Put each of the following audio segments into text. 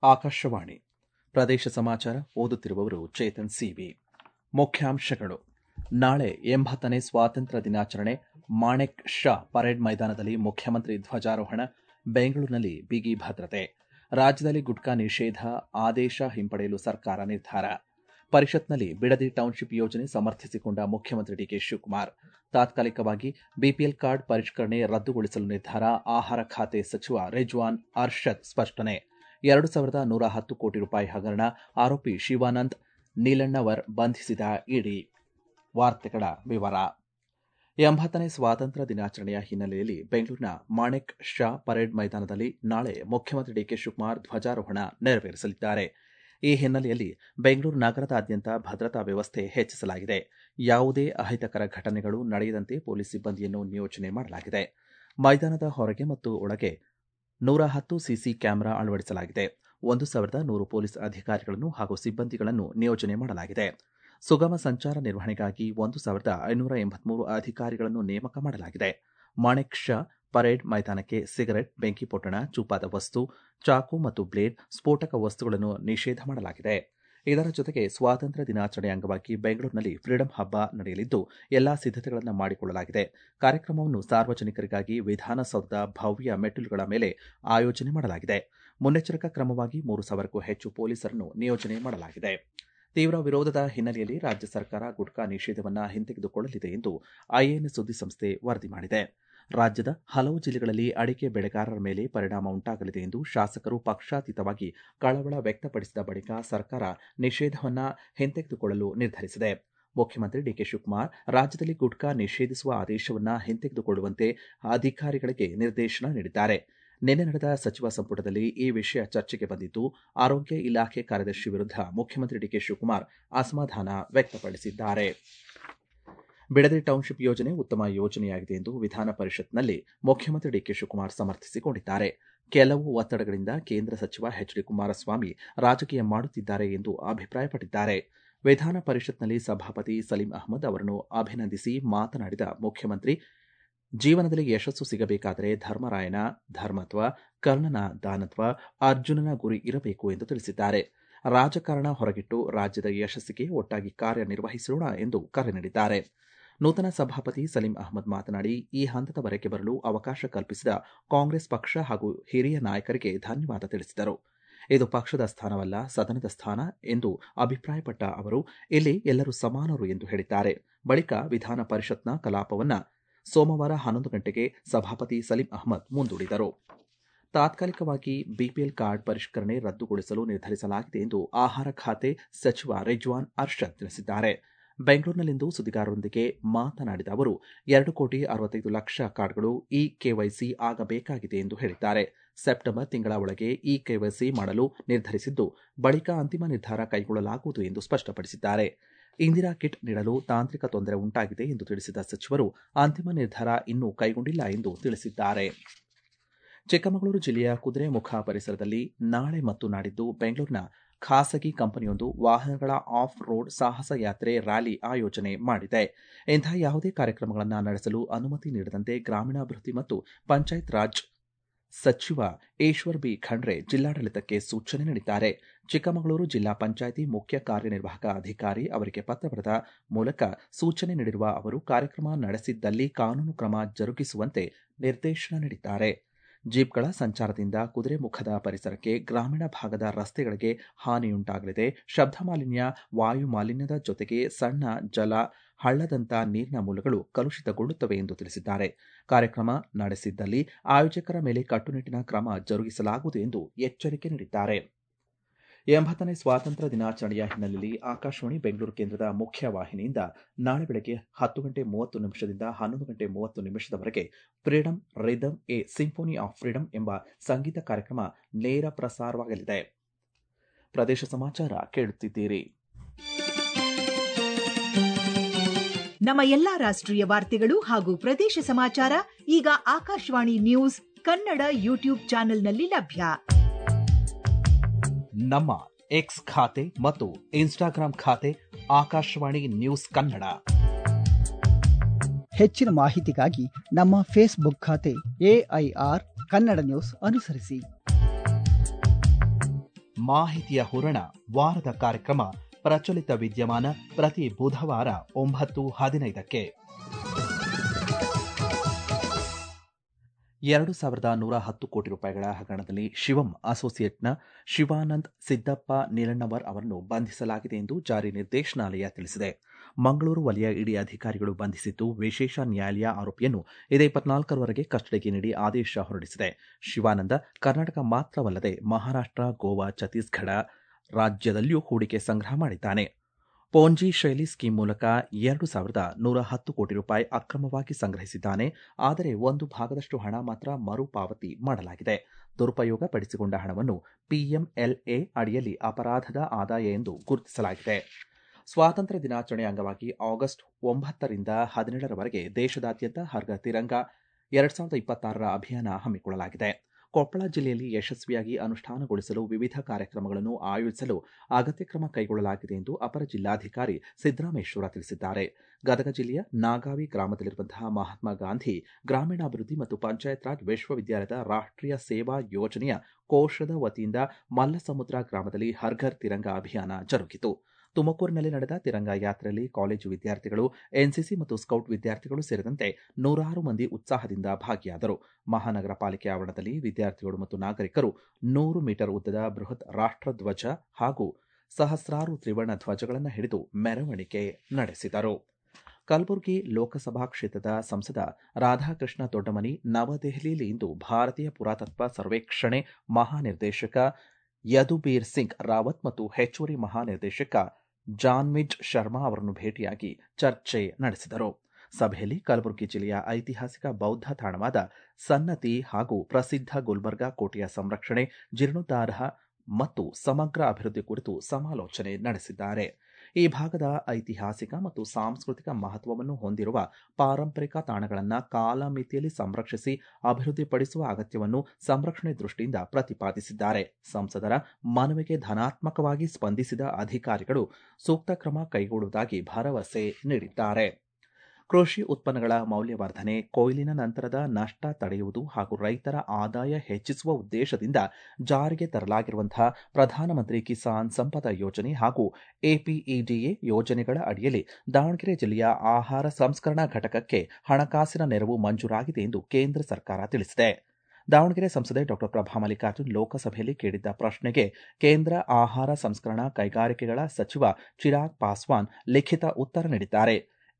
ಆಕಾಶವಾಣಿ ಪ್ರದೇಶ ಸಮಾಚಾರ ಓದುತ್ತಿರುವವರು ಚೇತನ್ ಸಿವಿ ಮುಖ್ಯಾಂಶಗಳು ನಾಳೆ ಎಂಬತ್ತನೇ ಸ್ವಾತಂತ್ರ್ಯ ದಿನಾಚರಣೆ ಮಾಣೆಕ್ ಶಾ ಪರೇಡ್ ಮೈದಾನದಲ್ಲಿ ಮುಖ್ಯಮಂತ್ರಿ ಧ್ವಜಾರೋಹಣ ಬೆಂಗಳೂರಿನಲ್ಲಿ ಬಿಗಿ ಭದ್ರತೆ ರಾಜ್ಯದಲ್ಲಿ ಗುಟ್ಕಾ ನಿಷೇಧ ಆದೇಶ ಹಿಂಪಡೆಯಲು ಸರ್ಕಾರ ನಿರ್ಧಾರ ಪರಿಷತ್ನಲ್ಲಿ ಬಿಡದಿ ಟೌನ್ಶಿಪ್ ಯೋಜನೆ ಸಮರ್ಥಿಸಿಕೊಂಡ ಮುಖ್ಯಮಂತ್ರಿ ಡಿಕೆ ಶಿವಕುಮಾರ್ ತಾತ್ಕಾಲಿಕವಾಗಿ ಬಿಪಿಎಲ್ ಕಾರ್ಡ್ ಪರಿಷ್ಕರಣೆ ರದ್ದುಗೊಳಿಸಲು ನಿರ್ಧಾರ ಆಹಾರ ಖಾತೆ ಸಚಿವ ರೆಜ್ವಾನ್ ಅರ್ಷದ್ ಸ್ಪಷ್ಟನೆ ಎರಡು ಸಾವಿರದ ನೂರ ಹತ್ತು ಕೋಟಿ ರೂಪಾಯಿ ಹಗರಣ ಆರೋಪಿ ಶಿವಾನಂದ್ ನೀಲಣ್ಣವರ್ ಬಂಧಿಸಿದ ಇಡಿ ವಾರ್ತೆಗಳ ವಿವರ ಎಂಬತ್ತನೇ ಸ್ವಾತಂತ್ರ್ಯ ದಿನಾಚರಣೆಯ ಹಿನ್ನೆಲೆಯಲ್ಲಿ ಬೆಂಗಳೂರಿನ ಮಾಣೆಕ್ ಶಾ ಪರೇಡ್ ಮೈದಾನದಲ್ಲಿ ನಾಳೆ ಮುಖ್ಯಮಂತ್ರಿ ಡಿಕೆ ಶಿವಕುಮಾರ್ ಧ್ವಜಾರೋಹಣ ನೆರವೇರಿಸಲಿದ್ದಾರೆ ಈ ಹಿನ್ನೆಲೆಯಲ್ಲಿ ಬೆಂಗಳೂರು ನಗರದಾದ್ಯಂತ ಭದ್ರತಾ ವ್ಯವಸ್ಥೆ ಹೆಚ್ಚಿಸಲಾಗಿದೆ ಯಾವುದೇ ಅಹಿತಕರ ಘಟನೆಗಳು ನಡೆಯದಂತೆ ಪೊಲೀಸ್ ಸಿಬ್ಬಂದಿಯನ್ನು ನಿಯೋಜನೆ ಮಾಡಲಾಗಿದೆ ಮೈದಾನದ ಹೊರಗೆ ಮತ್ತು ಒಳಗೆ ನೂರ ಹತ್ತು ಸಿಸಿ ಕ್ಯಾಮೆರಾ ಅಳವಡಿಸಲಾಗಿದೆ ಒಂದು ಸಾವಿರದ ನೂರು ಪೊಲೀಸ್ ಅಧಿಕಾರಿಗಳನ್ನು ಹಾಗೂ ಸಿಬ್ಬಂದಿಗಳನ್ನು ನಿಯೋಜನೆ ಮಾಡಲಾಗಿದೆ ಸುಗಮ ಸಂಚಾರ ನಿರ್ವಹಣೆಗಾಗಿ ಒಂದು ಸಾವಿರದ ಐನೂರ ಎಂಬತ್ಮೂರು ಅಧಿಕಾರಿಗಳನ್ನು ನೇಮಕ ಮಾಡಲಾಗಿದೆ ಮಾಣೆಕ್ ಶಾ ಪರೇಡ್ ಮೈದಾನಕ್ಕೆ ಸಿಗರೆಟ್ ಬೆಂಕಿ ಪೊಟ್ಟಣ ಚೂಪಾದ ವಸ್ತು ಚಾಕು ಮತ್ತು ಬ್ಲೇಡ್ ಸ್ಫೋಟಕ ವಸ್ತುಗಳನ್ನು ನಿಷೇಧ ಮಾಡಲಾಗಿದೆ ಇದರ ಜೊತೆಗೆ ಸ್ವಾತಂತ್ರ್ಯ ದಿನಾಚರಣೆ ಅಂಗವಾಗಿ ಬೆಂಗಳೂರಿನಲ್ಲಿ ಫ್ರೀಡಂ ಹಬ್ಬ ನಡೆಯಲಿದ್ದು ಎಲ್ಲಾ ಸಿದ್ಧತೆಗಳನ್ನು ಮಾಡಿಕೊಳ್ಳಲಾಗಿದೆ ಕಾರ್ಯಕ್ರಮವನ್ನು ಸಾರ್ವಜನಿಕರಿಗಾಗಿ ವಿಧಾನಸೌಧದ ಭವ್ಯ ಮೆಟ್ಟಿಲುಗಳ ಮೇಲೆ ಆಯೋಜನೆ ಮಾಡಲಾಗಿದೆ ಮುನ್ನೆಚ್ಚರಿಕಾ ಕ್ರಮವಾಗಿ ಮೂರು ಸಾವಿರಕ್ಕೂ ಹೆಚ್ಚು ಪೊಲೀಸರನ್ನು ನಿಯೋಜನೆ ಮಾಡಲಾಗಿದೆ ತೀವ್ರ ವಿರೋಧದ ಹಿನ್ನೆಲೆಯಲ್ಲಿ ರಾಜ್ಯ ಸರ್ಕಾರ ಗುಟ್ಕಾ ನಿಷೇಧವನ್ನು ಹಿಂತೆಗೆದುಕೊಳ್ಳಲಿದೆ ಎಂದು ಐಎನ್ಎಸ್ ಸುದ್ದಿಸಂಸ್ಥೆ ವರದಿ ಮಾಡಿದೆ ರಾಜ್ಯದ ಹಲವು ಜಿಲ್ಲೆಗಳಲ್ಲಿ ಅಡಿಕೆ ಬೆಳೆಗಾರರ ಮೇಲೆ ಪರಿಣಾಮ ಉಂಟಾಗಲಿದೆ ಎಂದು ಶಾಸಕರು ಪಕ್ಷಾತೀತವಾಗಿ ಕಳವಳ ವ್ಯಕ್ತಪಡಿಸಿದ ಬಳಿಕ ಸರ್ಕಾರ ನಿಷೇಧವನ್ನು ಹಿಂತೆಗೆದುಕೊಳ್ಳಲು ನಿರ್ಧರಿಸಿದೆ ಮುಖ್ಯಮಂತ್ರಿ ಡಿಕೆ ಶಿವಕುಮಾರ್ ರಾಜ್ಯದಲ್ಲಿ ಗುಟ್ಕಾ ನಿಷೇಧಿಸುವ ಆದೇಶವನ್ನು ಹಿಂತೆಗೆದುಕೊಳ್ಳುವಂತೆ ಅಧಿಕಾರಿಗಳಿಗೆ ನಿರ್ದೇಶನ ನೀಡಿದ್ದಾರೆ ನಿನ್ನೆ ನಡೆದ ಸಚಿವ ಸಂಪುಟದಲ್ಲಿ ಈ ವಿಷಯ ಚರ್ಚೆಗೆ ಬಂದಿದ್ದು ಆರೋಗ್ಯ ಇಲಾಖೆ ಕಾರ್ಯದರ್ಶಿ ವಿರುದ್ಧ ಮುಖ್ಯಮಂತ್ರಿ ಡಿಕೆ ಶಿವಕುಮಾರ್ ಅಸಮಾಧಾನ ವ್ಯಕ್ತಪಡಿಸಿದ್ದಾರೆ ಬಿಡದಿ ಟೌನ್ಶಿಪ್ ಯೋಜನೆ ಉತ್ತಮ ಯೋಜನೆಯಾಗಿದೆ ಎಂದು ವಿಧಾನ ಪರಿಷತ್ನಲ್ಲಿ ಮುಖ್ಯಮಂತ್ರಿ ಡಿಕೆ ಶಿವಕುಮಾರ್ ಸಮರ್ಥಿಸಿಕೊಂಡಿದ್ದಾರೆ ಕೆಲವು ಒತ್ತಡಗಳಿಂದ ಕೇಂದ್ರ ಸಚಿವ ಎಚ್ ಡಿ ಕುಮಾರಸ್ವಾಮಿ ರಾಜಕೀಯ ಮಾಡುತ್ತಿದ್ದಾರೆ ಎಂದು ಅಭಿಪ್ರಾಯಪಟ್ಟಿದ್ದಾರೆ ವಿಧಾನ ಪರಿಷತ್ನಲ್ಲಿ ಸಭಾಪತಿ ಸಲೀಂ ಅಹಮದ್ ಅವರನ್ನು ಅಭಿನಂದಿಸಿ ಮಾತನಾಡಿದ ಮುಖ್ಯಮಂತ್ರಿ ಜೀವನದಲ್ಲಿ ಯಶಸ್ಸು ಸಿಗಬೇಕಾದರೆ ಧರ್ಮರಾಯನ ಧರ್ಮತ್ವ ಕರ್ಣನ ದಾನತ್ವ ಅರ್ಜುನನ ಗುರಿ ಇರಬೇಕು ಎಂದು ತಿಳಿಸಿದ್ದಾರೆ ರಾಜಕಾರಣ ಹೊರಗಿಟ್ಟು ರಾಜ್ಯದ ಯಶಸ್ಸಿಗೆ ಒಟ್ಟಾಗಿ ಕಾರ್ಯನಿರ್ವಹಿಸೋಣ ಎಂದು ಕರೆ ನೀಡಿದ್ದಾರೆ ನೂತನ ಸಭಾಪತಿ ಸಲೀಂ ಅಹಮದ್ ಮಾತನಾಡಿ ಈ ಹಂತದವರೆಗೆ ಬರಲು ಅವಕಾಶ ಕಲ್ಪಿಸಿದ ಕಾಂಗ್ರೆಸ್ ಪಕ್ಷ ಹಾಗೂ ಹಿರಿಯ ನಾಯಕರಿಗೆ ಧನ್ಯವಾದ ತಿಳಿಸಿದರು ಇದು ಪಕ್ಷದ ಸ್ಥಾನವಲ್ಲ ಸದನದ ಸ್ಥಾನ ಎಂದು ಅಭಿಪ್ರಾಯಪಟ್ಟ ಅವರು ಇಲ್ಲಿ ಎಲ್ಲರೂ ಸಮಾನರು ಎಂದು ಹೇಳಿದ್ದಾರೆ ಬಳಿಕ ವಿಧಾನ ಪರಿಷತ್ನ ಕಲಾಪವನ್ನ ಸೋಮವಾರ ಹನ್ನೊಂದು ಗಂಟೆಗೆ ಸಭಾಪತಿ ಸಲೀಂ ಅಹಮದ್ ಮುಂದೂಡಿದರು ತಾತ್ಕಾಲಿಕವಾಗಿ ಬಿಪಿಎಲ್ ಕಾರ್ಡ್ ಪರಿಷ್ಕರಣೆ ರದ್ದುಗೊಳಿಸಲು ನಿರ್ಧರಿಸಲಾಗಿದೆ ಎಂದು ಆಹಾರ ಖಾತೆ ಸಚಿವ ರೆಜ್ವಾನ್ ಅರ್ಷದ್ ತಿಳಿಸಿದ್ದಾರೆ ಬೆಂಗಳೂರಿನಲ್ಲಿಂದು ಸುದ್ದಿಗಾರರೊಂದಿಗೆ ಮಾತನಾಡಿದ ಅವರು ಎರಡು ಕೋಟಿ ಅರವತ್ತೈದು ಲಕ್ಷ ಕಾರ್ಡ್ಗಳು ಇ ಕೆವೈಸಿ ಆಗಬೇಕಾಗಿದೆ ಎಂದು ಹೇಳಿದ್ದಾರೆ ಸೆಪ್ಟೆಂಬರ್ ತಿಂಗಳ ಒಳಗೆ ಇ ಕೆವೈಸಿ ಮಾಡಲು ನಿರ್ಧರಿಸಿದ್ದು ಬಳಿಕ ಅಂತಿಮ ನಿರ್ಧಾರ ಕೈಗೊಳ್ಳಲಾಗುವುದು ಎಂದು ಸ್ಪಷ್ಟಪಡಿಸಿದ್ದಾರೆ ಇಂದಿರಾ ಕಿಟ್ ನೀಡಲು ತಾಂತ್ರಿಕ ತೊಂದರೆ ಉಂಟಾಗಿದೆ ಎಂದು ತಿಳಿಸಿದ ಸಚಿವರು ಅಂತಿಮ ನಿರ್ಧಾರ ಇನ್ನೂ ಕೈಗೊಂಡಿಲ್ಲ ಎಂದು ತಿಳಿಸಿದ್ದಾರೆ ಚಿಕ್ಕಮಗಳೂರು ಜಿಲ್ಲೆಯ ಕುದುರೆಮುಖ ಪರಿಸರದಲ್ಲಿ ನಾಳೆ ಮತ್ತು ನಾಡಿದ್ದು ಬೆಂಗಳೂರಿನ ಖಾಸಗಿ ಕಂಪನಿಯೊಂದು ವಾಹನಗಳ ಆಫ್ ರೋಡ್ ಸಾಹಸ ಯಾತ್ರೆ ರ್ಯಾಲಿ ಆಯೋಜನೆ ಮಾಡಿದೆ ಇಂತಹ ಯಾವುದೇ ಕಾರ್ಯಕ್ರಮಗಳನ್ನು ನಡೆಸಲು ಅನುಮತಿ ನೀಡದಂತೆ ಗ್ರಾಮೀಣಾಭಿವೃದ್ಧಿ ಮತ್ತು ಪಂಚಾಯತ್ ರಾಜ್ ಸಚಿವ ಈಶ್ವರ್ ಬಿ ಖಂಡ್ರೆ ಜಿಲ್ಲಾಡಳಿತಕ್ಕೆ ಸೂಚನೆ ನೀಡಿದ್ದಾರೆ ಚಿಕ್ಕಮಗಳೂರು ಜಿಲ್ಲಾ ಪಂಚಾಯಿತಿ ಮುಖ್ಯ ಕಾರ್ಯನಿರ್ವಾಹಕ ಅಧಿಕಾರಿ ಅವರಿಗೆ ಪತ್ರ ಬರೆದ ಮೂಲಕ ಸೂಚನೆ ನೀಡಿರುವ ಅವರು ಕಾರ್ಯಕ್ರಮ ನಡೆಸಿದ್ದಲ್ಲಿ ಕಾನೂನು ಕ್ರಮ ಜರುಗಿಸುವಂತೆ ನಿರ್ದೇಶನ ನೀಡಿದ್ದಾರೆ ಜೀಪ್ಗಳ ಸಂಚಾರದಿಂದ ಕುದುರೆಮುಖದ ಪರಿಸರಕ್ಕೆ ಗ್ರಾಮೀಣ ಭಾಗದ ರಸ್ತೆಗಳಿಗೆ ಹಾನಿಯುಂಟಾಗಲಿದೆ ಶಬ್ದ ಮಾಲಿನ್ಯ ವಾಯು ಮಾಲಿನ್ಯದ ಜೊತೆಗೆ ಸಣ್ಣ ಜಲ ಹಳ್ಳದಂತ ನೀರಿನ ಮೂಲಗಳು ಕಲುಷಿತಗೊಳ್ಳುತ್ತವೆ ಎಂದು ತಿಳಿಸಿದ್ದಾರೆ ಕಾರ್ಯಕ್ರಮ ನಡೆಸಿದ್ದಲ್ಲಿ ಆಯೋಜಕರ ಮೇಲೆ ಕಟ್ಟುನಿಟ್ಟಿನ ಕ್ರಮ ಜರುಗಿಸಲಾಗುವುದು ಎಂದು ಎಚ್ಚರಿಕೆ ನೀಡಿದ್ದಾರೆ ಎಂಬತ್ತನೇ ಸ್ವಾತಂತ್ರ್ಯ ದಿನಾಚರಣೆಯ ಹಿನ್ನೆಲೆಯಲ್ಲಿ ಆಕಾಶವಾಣಿ ಬೆಂಗಳೂರು ಕೇಂದ್ರದ ಮುಖ್ಯ ವಾಹಿನಿಯಿಂದ ನಾಳೆ ಬೆಳಗ್ಗೆ ಹತ್ತು ಗಂಟೆ ಮೂವತ್ತು ನಿಮಿಷದಿಂದ ಹನ್ನೊಂದು ಗಂಟೆ ಮೂವತ್ತು ನಿಮಿಷದವರೆಗೆ freedom rhythm a symphony of freedom ಎಂಬ ಸಂಗೀತ ಕಾರ್ಯಕ್ರಮ ನೇರ ಪ್ರಸಾರವಾಗಲಿದೆ ಪ್ರದೇಶ ಸಮಾಚಾರ ಕೇಳುತ್ತಿದ್ದೀರಿ ನಮ್ಮ ಎಲ್ಲಾ ರಾಷ್ಟ್ರೀಯ ವಾರ್ತೆಗಳು ಹಾಗೂ ಪ್ರದೇಶ ಸಮಾಚಾರ ಈಗ ಆಕಾಶವಾಣಿ ನ್ಯೂಸ್ ಕನ್ನಡ ಯೂಟ್ಯೂಬ್ ಚಾನೆಲ್ನಲ್ಲಿ ಲಭ್ಯ ನಮ್ಮ ಎಕ್ಸ್ ಖಾತೆ ಮತ್ತು ಇನ್ಸ್ಟಾಗ್ರಾಂ ಖಾತೆ ಆಕಾಶವಾಣಿ ನ್ಯೂಸ್ ಕನ್ನಡ ಹೆಚ್ಚಿನ ಮಾಹಿತಿಗಾಗಿ ನಮ್ಮ ಫೇಸ್ಬುಕ್ ಖಾತೆ ಎಐಆರ್ ಕನ್ನಡ ನ್ಯೂಸ್ ಅನುಸರಿಸಿ ಮಾಹಿತಿಯ ಹೂರಣ ವಾರದ ಕಾರ್ಯಕ್ರಮ ಪ್ರಚಲಿತ ವಿದ್ಯಮಾನ ಪ್ರತಿ ಬುಧವಾರ ಒಂಬತ್ತು ಹದಿನೈದಕ್ಕೆ ಎರಡು ಸಾವಿರದ ನೂರ ಹತ್ತು ಕೋಟಿ ರೂಪಾಯಿಗಳ ಹಗರಣದಲ್ಲಿ ಶಿವಂ ಅಸೋಸಿಯೇಟ್ನ ಶಿವಾನಂದ್ ಸಿದ್ದಪ್ಪ ನೀಲಣ್ಣವರ್ ಅವರನ್ನು ಬಂಧಿಸಲಾಗಿದೆ ಎಂದು ಜಾರಿ ನಿರ್ದೇಶನಾಲಯ ತಿಳಿಸಿದೆ ಮಂಗಳೂರು ವಲಯ ಇಡಿ ಅಧಿಕಾರಿಗಳು ಬಂಧಿಸಿದ್ದು ವಿಶೇಷ ನ್ಯಾಯಾಲಯ ಆರೋಪಿಯನ್ನು ಇದೇ ಇಪ್ಪತ್ನಾಲ್ಕರವರೆಗೆ ಕಸ್ಟಡಿಗೆ ನೀಡಿ ಆದೇಶ ಹೊರಡಿಸಿದೆ ಶಿವಾನಂದ ಕರ್ನಾಟಕ ಮಾತ್ರವಲ್ಲದೆ ಮಹಾರಾಷ್ಟ್ರ ಗೋವಾ ಛತ್ತೀಸ್ಗಢ ರಾಜ್ಯದಲ್ಲಿಯೂ ಹೂಡಿಕೆ ಸಂಗ್ರಹ ಮಾಡಿದ್ದಾನೆ ಪೋಂಜಿ ಶೈಲಿ ಸ್ಕೀಮ್ ಮೂಲಕ ಎರಡು ಸಾವಿರದ ನೂರ ಹತ್ತು ಕೋಟಿ ರೂಪಾಯಿ ಅಕ್ರಮವಾಗಿ ಸಂಗ್ರಹಿಸಿದ್ದಾನೆ ಆದರೆ ಒಂದು ಭಾಗದಷ್ಟು ಹಣ ಮಾತ್ರ ಮರುಪಾವತಿ ಮಾಡಲಾಗಿದೆ ದುರುಪಯೋಗ ಪಡಿಸಿಕೊಂಡ ಹಣವನ್ನು ಪಿಎಂಎಲ್ಎ ಅಡಿಯಲ್ಲಿ ಅಪರಾಧದ ಆದಾಯ ಎಂದು ಗುರುತಿಸಲಾಗಿದೆ ಸ್ವಾತಂತ್ರ್ಯ ದಿನಾಚರಣೆ ಅಂಗವಾಗಿ ಆಗಸ್ಟ್ ಒಂಬತ್ತರಿಂದ ಹದಿನೇಳರವರೆಗೆ ದೇಶದಾದ್ಯಂತ ಹರ್ಗ ತಿರಂಗ ಎರಡ್ ಸಾವಿರದ ಇಪ್ಪತ್ತಾರರ ಅಭಿಯಾನ ಹಮ್ಮಿಕೊಳ್ಳಲಾಗಿದೆ ಕೊಪ್ಪಳ ಜಿಲ್ಲೆಯಲ್ಲಿ ಯಶಸ್ವಿಯಾಗಿ ಅನುಷ್ಠಾನಗೊಳಿಸಲು ವಿವಿಧ ಕಾರ್ಯಕ್ರಮಗಳನ್ನು ಆಯೋಜಿಸಲು ಅಗತ್ಯ ಕ್ರಮ ಕೈಗೊಳ್ಳಲಾಗಿದೆ ಎಂದು ಅಪರ ಜಿಲ್ಲಾಧಿಕಾರಿ ಸಿದ್ದರಾಮೇಶ್ವರ ತಿಳಿಸಿದ್ದಾರೆ ಗದಗ ಜಿಲ್ಲೆಯ ನಾಗಾವಿ ಗ್ರಾಮದಲ್ಲಿರುವಂತಹ ಮಹಾತ್ಮ ಗಾಂಧಿ ಗ್ರಾಮೀಣಾಭಿವೃದ್ಧಿ ಮತ್ತು ಪಂಚಾಯತ್ ರಾಜ್ ವಿಶ್ವವಿದ್ಯಾಲಯದ ರಾಷ್ಟ್ರೀಯ ಸೇವಾ ಯೋಜನೆಯ ಕೋಶದ ವತಿಯಿಂದ ಮಲ್ಲಸಮುದ್ರ ಗ್ರಾಮದಲ್ಲಿ ಹರ್ಘರ್ ತಿರಂಗ ಅಭಿಯಾನ ಜರುಗಿತು ತುಮಕೂರಿನಲ್ಲಿ ನಡೆದ ತಿರಂಗ ಯಾತ್ರೆಯಲ್ಲಿ ಕಾಲೇಜು ವಿದ್ಯಾರ್ಥಿಗಳು ಎನ್ಸಿಸಿ ಮತ್ತು ಸ್ಕೌಟ್ ವಿದ್ಯಾರ್ಥಿಗಳು ಸೇರಿದಂತೆ ನೂರಾರು ಮಂದಿ ಉತ್ಸಾಹದಿಂದ ಭಾಗಿಯಾದರು ಮಹಾನಗರ ಪಾಲಿಕೆ ಆವರಣದಲ್ಲಿ ವಿದ್ಯಾರ್ಥಿಗಳು ಮತ್ತು ನಾಗರಿಕರು ನೂರು ಮೀಟರ್ ಉದ್ದದ ಬೃಹತ್ ರಾಷ್ಟ್ರಧ್ವಜ ಹಾಗೂ ಸಹಸ್ರಾರು ತ್ರಿವರ್ಣ ಧ್ವಜಗಳನ್ನು ಹಿಡಿದು ಮೆರವಣಿಗೆ ನಡೆಸಿದರು ಕಲಬುರಗಿ ಲೋಕಸಭಾ ಕ್ಷೇತ್ರದ ಸಂಸದ ರಾಧಾಕೃಷ್ಣ ದೊಡ್ಡಮನಿ ನವದೆಹಲಿಯಲ್ಲಿ ಇಂದು ಭಾರತೀಯ ಪುರಾತತ್ವ ಸರ್ವೇಕ್ಷಣೆ ಮಹಾನಿರ್ದೇಶಕ ಯದುಬೀರ್ ಸಿಂಗ್ ರಾವತ್ ಮತ್ತು ಹೆಚ್ಚುವರಿ ಮಹಾನಿರ್ದೇಶಕ ಜಾನ್ವಿಜ್ ಶರ್ಮಾ ಅವರನ್ನು ಭೇಟಿಯಾಗಿ ಚರ್ಚೆ ನಡೆಸಿದರು ಸಭೆಯಲ್ಲಿ ಕಲಬುರಗಿ ಜಿಲ್ಲೆಯ ಐತಿಹಾಸಿಕ ಬೌದ್ಧ ತಾಣವಾದ ಸನ್ನತಿ ಹಾಗೂ ಪ್ರಸಿದ್ಧ ಗುಲ್ಬರ್ಗಾ ಕೋಟೆಯ ಸಂರಕ್ಷಣೆ ಜೀರ್ಣೋದ್ಧಾರ ಮತ್ತು ಸಮಗ್ರ ಅಭಿವೃದ್ಧಿ ಕುರಿತು ಸಮಾಲೋಚನೆ ನಡೆಸಿದ್ದಾರೆ ಈ ಭಾಗದ ಐತಿಹಾಸಿಕ ಮತ್ತು ಸಾಂಸ್ಕೃತಿಕ ಮಹತ್ವವನ್ನು ಹೊಂದಿರುವ ಪಾರಂಪರಿಕ ತಾಣಗಳನ್ನು ಕಾಲಮಿತಿಯಲ್ಲಿ ಸಂರಕ್ಷಿಸಿ ಅಭಿವೃದ್ಧಿಪಡಿಸುವ ಅಗತ್ಯವನ್ನು ಸಂರಕ್ಷಣೆ ದೃಷ್ಟಿಯಿಂದ ಪ್ರತಿಪಾದಿಸಿದ್ದಾರೆ ಸಂಸದರ ಮನವಿಗೆ ಧನಾತ್ಮಕವಾಗಿ ಸ್ಪಂದಿಸಿದ ಅಧಿಕಾರಿಗಳು ಸೂಕ್ತ ಕ್ರಮ ಕೈಗೊಳ್ಳುವುದಾಗಿ ಭರವಸೆ ನೀಡಿದ್ದಾರೆ ಕೃಷಿ ಉತ್ಪನ್ನಗಳ ಮೌಲ್ಯವರ್ಧನೆ ಕೊಯ್ಲಿನ ನಂತರದ ನಷ್ಟ ತಡೆಯುವುದು ಹಾಗೂ ರೈತರ ಆದಾಯ ಹೆಚ್ಚಿಸುವ ಉದ್ದೇಶದಿಂದ ಜಾರಿಗೆ ತರಲಾಗಿರುವಂತಹ ಪ್ರಧಾನಮಂತ್ರಿ ಕಿಸಾನ್ ಸಂಪದ ಯೋಜನೆ ಹಾಗೂ ಎಪಿಇಡಿಎ ಯೋಜನೆಗಳ ಅಡಿಯಲ್ಲಿ ದಾವಣಗೆರೆ ಜಿಲ್ಲೆಯ ಆಹಾರ ಸಂಸ್ಕರಣಾ ಘಟಕಕ್ಕೆ ಹಣಕಾಸಿನ ನೆರವು ಮಂಜೂರಾಗಿದೆ ಎಂದು ಕೇಂದ್ರ ಸರ್ಕಾರ ತಿಳಿಸಿದೆ ದಾವಣಗೆರೆ ಸಂಸದೆ ಡಾ ಪ್ರಭಾ ಮಲ್ಲಿಕಾರ್ಜುನ್ ಲೋಕಸಭೆಯಲ್ಲಿ ಕೇಳಿದ್ದ ಪ್ರಶ್ನೆಗೆ ಕೇಂದ್ರ ಆಹಾರ ಸಂಸ್ಕರಣಾ ಕೈಗಾರಿಕೆಗಳ ಸಚಿವ ಚಿರಾಗ್ ಪಾಸ್ವಾನ್ ಲಿಖಿತ ಉತ್ತರ ನೀಡಿದ್ದಾರೆ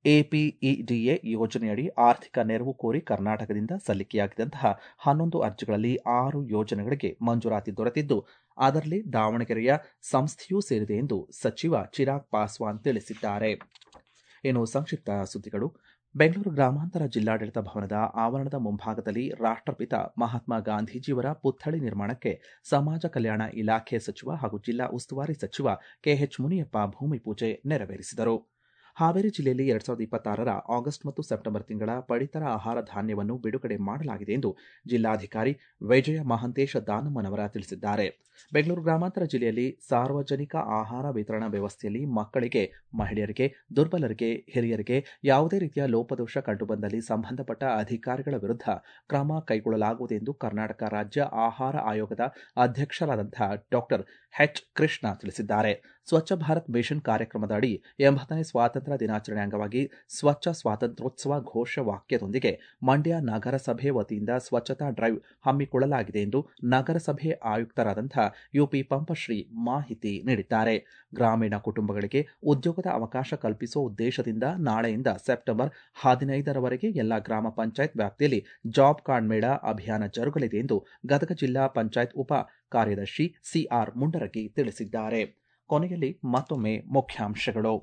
ಎಪಿಇಡಿಎ ಯೋಜನೆಯಡಿ ಆರ್ಥಿಕ ನೆರವು ಕೋರಿ ಕರ್ನಾಟಕದಿಂದ ಸಲ್ಲಿಕೆಯಾಗಿದ್ದಂತಹ ಹನ್ನೊಂದು ಅರ್ಜಿಗಳಲ್ಲಿ ಆರು ಯೋಜನೆಗಳಿಗೆ ಮಂಜೂರಾತಿ ದೊರೆತಿದ್ದು ಅದರಲ್ಲಿ ದಾವಣಗೆರೆಯ ಸಂಸ್ಥೆಯೂ ಸೇರಿದೆ ಎಂದು ಸಚಿವ ಚಿರಾಗ್ ಪಾಸ್ವಾನ್ ತಿಳಿಸಿದ್ದಾರೆ ಇನ್ನು ಸಂಕ್ಷಿಪ್ತ ಸುದ್ದಿಗಳು ಬೆಂಗಳೂರು ಗ್ರಾಮಾಂತರ ಜಿಲ್ಲಾಡಳಿತ ಭವನದ ಆವರಣದ ಮುಂಭಾಗದಲ್ಲಿ ರಾಷ್ಟ್ರಪಿತ ಮಹಾತ್ಮ ಗಾಂಧೀಜಿಯವರ ಪುತ್ಥಳಿ ನಿರ್ಮಾಣಕ್ಕೆ ಸಮಾಜ ಕಲ್ಯಾಣ ಇಲಾಖೆ ಸಚಿವ ಹಾಗೂ ಜಿಲ್ಲಾ ಉಸ್ತುವಾರಿ ಸಚಿವ ಕೆಎಚ್ ಮುನಿಯಪ್ಪ ಭೂಮಿ ಪೂಜೆ ನೆರವೇರಿಸಿದರು ಹಾವೇರಿ ಜಿಲ್ಲೆಯಲ್ಲಿ ಎರಡ್ ಸಾವಿರದ ಇಪ್ಪತ್ತಾರರ ಆಗಸ್ಟ್ ಮತ್ತು ಸೆಪ್ಟೆಂಬರ್ ತಿಂಗಳ ಪಡಿತರ ಆಹಾರ ಧಾನ್ಯವನ್ನು ಬಿಡುಗಡೆ ಮಾಡಲಾಗಿದೆ ಎಂದು ಜಿಲ್ಲಾಧಿಕಾರಿ ವಿಜಯ ಮಹಾಂತೇಶ ದಾನಮ್ಮನವರ ತಿಳಿಸಿದ್ದಾರೆ ಬೆಂಗಳೂರು ಗ್ರಾಮಾಂತರ ಜಿಲ್ಲೆಯಲ್ಲಿ ಸಾರ್ವಜನಿಕ ಆಹಾರ ವಿತರಣಾ ವ್ಯವಸ್ಥೆಯಲ್ಲಿ ಮಕ್ಕಳಿಗೆ ಮಹಿಳೆಯರಿಗೆ ದುರ್ಬಲರಿಗೆ ಹಿರಿಯರಿಗೆ ಯಾವುದೇ ರೀತಿಯ ಲೋಪದೋಷ ಕಂಡುಬಂದಲ್ಲಿ ಸಂಬಂಧಪಟ್ಟ ಅಧಿಕಾರಿಗಳ ವಿರುದ್ಧ ಕ್ರಮ ಕೈಗೊಳ್ಳಲಾಗುವುದು ಎಂದು ಕರ್ನಾಟಕ ರಾಜ್ಯ ಆಹಾರ ಆಯೋಗದ ಅಧ್ಯಕ್ಷರಾದಂತಹ ಡಾಕ್ಟರ್ ಎಚ್ ಕೃಷ್ಣ ತಿಳಿಸಿದ್ದಾರೆ ಸ್ವಚ್ಛ ಭಾರತ್ ಮಿಷನ್ ಕಾರ್ಯಕ್ರಮದ ಅಡಿ ಎಂಬತ್ತನೇ ಸ್ವಾತಂತ್ರ್ಯ ದಿನಾಚರಣೆ ಅಂಗವಾಗಿ ಸ್ವಚ್ಛ ಸ್ವಾತಂತ್ರ್ಯೋತ್ಸವ ಘೋಷ ವಾಕ್ಯದೊಂದಿಗೆ ಮಂಡ್ಯ ನಗರಸಭೆ ವತಿಯಿಂದ ಸ್ವಚ್ಛತಾ ಡ್ರೈವ್ ಹಮ್ಮಿಕೊಳ್ಳಲಾಗಿದೆ ಎಂದು ನಗರಸಭೆ ಆಯುಕ್ತರಾದಂತಹ ಯುಪಿ ಪಂಪಶ್ರೀ ಮಾಹಿತಿ ನೀಡಿದ್ದಾರೆ ಗ್ರಾಮೀಣ ಕುಟುಂಬಗಳಿಗೆ ಉದ್ಯೋಗದ ಅವಕಾಶ ಕಲ್ಪಿಸುವ ಉದ್ದೇಶದಿಂದ ನಾಳೆಯಿಂದ ಸೆಪ್ಟೆಂಬರ್ ಹದಿನೈದರವರೆಗೆ ಎಲ್ಲ ಗ್ರಾಮ ಪಂಚಾಯತ್ ವ್ಯಾಪ್ತಿಯಲ್ಲಿ ಜಾಬ್ ಕಾರ್ಡ್ ಮೇಳ ಅಭಿಯಾನ ಜರುಗಲಿದೆ ಎಂದು ಗದಗ ಜಿಲ್ಲಾ ಪಂಚಾಯತ್ ಉಪ ಕಾರ್ಯದರ್ಶಿ ಸಿಆರ್ ಮುಂಡರಗಿ ತಿಳಿಸಿದ್ದಾರೆ ಕೊನೆಯಲ್ಲಿ ಮತ್ತೊಮ್ಮೆ ಮುಖ್ಯಾಂಶಗಳು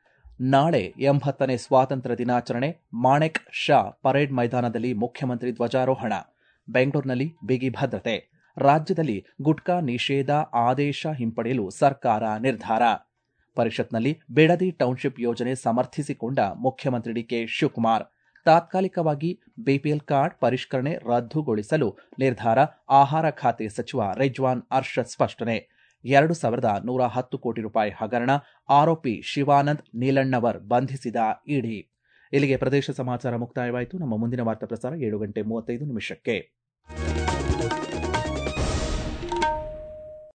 ನಾಳೆ ಎಂಬತ್ತನೇ ಸ್ವಾತಂತ್ರ್ಯ ದಿನಾಚರಣೆ ಮಾಣೆಕ್ ಶಾ ಪರೇಡ್ ಮೈದಾನದಲ್ಲಿ ಮುಖ್ಯಮಂತ್ರಿ ಧ್ವಜಾರೋಹಣ ಬೆಂಗಳೂರಿನಲ್ಲಿ ಬಿಗಿ ಭದ್ರತೆ ರಾಜ್ಯದಲ್ಲಿ ಗುಟ್ಕಾ ನಿಷೇಧ ಆದೇಶ ಹಿಂಪಡೆಯಲು ಸರ್ಕಾರ ನಿರ್ಧಾರ ಪರಿಷತ್ನಲ್ಲಿ ಬಿಡದಿ ಟೌನ್ಶಿಪ್ ಯೋಜನೆ ಸಮರ್ಥಿಸಿಕೊಂಡ ಮುಖ್ಯಮಂತ್ರಿ ಡಿಕೆ ಶಿವಕುಮಾರ್ ತಾತ್ಕಾಲಿಕವಾಗಿ ಬಿಪಿಎಲ್ ಕಾರ್ಡ್ ಪರಿಷ್ಕರಣೆ ರದ್ದುಗೊಳಿಸಲು ನಿರ್ಧಾರ ಆಹಾರ ಖಾತೆ ಸಚಿವ ರಿಜ್ವಾನ್ ಅರ್ಷದ್ ಸ್ಪಷ್ಟನೆ ಎರಡು ಸಾವಿರದ ನೂರ ಹತ್ತು ಕೋಟಿ ರೂಪಾಯಿ ಹಗರಣ ಆರೋಪಿ ಶಿವಾನಂದ್ ನೀಲಣ್ಣವರ್ ಬಂಧಿಸಿದ ಇಡಿ ಇಲ್ಲಿಗೆ ಪ್ರದೇಶ ಸಮಾಚಾರ ಮುಕ್ತಾಯವಾಯಿತು ನಮ್ಮ ಮುಂದಿನ ವಾರ್ತಾ ಪ್ರಸಾರ ಏಳು ಗಂಟೆ ಮೂವತ್ತೈದು ನಿಮಿಷಕ್ಕೆ